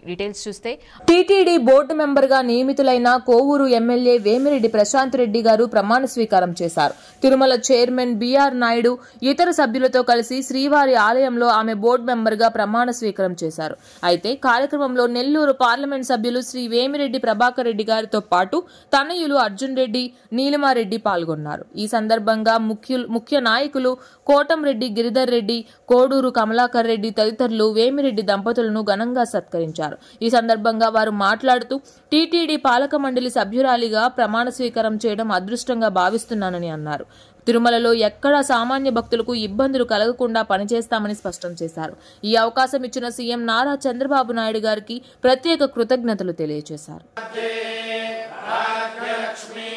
details చూస్తే TTD board మెంబర్గా నియమితులైన కోవూరు ఎమ్మెల్యే వేమిరెడ్డి ప్రశాంత్ రెడ్డి గారు ప్రమాణ స్వీకారం చేశారు తిరుమల చైర్మన్ బీఆర్ నాయుడు ఇతర సభ్యులతో కలిసి శ్రీవారి ఆలయంలో ఆమె బోర్డు మెంబర్గా ప్రమాణ స్వీకారం చేశారు అయితే కార్యక్రమంలో నెల్లూరు పార్లమెంట్ సభ్యులు శ్రీ వేమిరెడ్డి ప్రభాకర్ రెడ్డి గారితో పాటు తనయులు అర్జున్ రెడ్డి నీలిమారెడ్డి పాల్గొన్నారు ఈ సందర్భంగా ముఖ్య ముఖ్య నాయకులు కోటంరెడ్డి గిరిధర్ రెడ్డి కోడూరు కమలాకర్ రెడ్డి తదితరులు వేమిరెడ్డి దంపతులను ఘనంగా సత్కరించారు ఈ సందర్భంగా వారు మాట్లాడుతూ టీటీడీ పాలక మండలి సభ్యురాలిగా ప్రమాణ స్వీకారం చేయడం అదృష్టంగా భావిస్తున్నానని అన్నారు తిరుమలలో ఎక్కడా సామాన్య భక్తులకు ఇబ్బందులు కలగకుండా పనిచేస్తామని స్పష్టం చేశారు ఈ అవకాశం ఇచ్చిన సీఎం నారా చంద్రబాబు నాయుడు గారికి ప్రత్యేక కృతజ్ఞతలు తెలియజేశారు లక్ష్మీ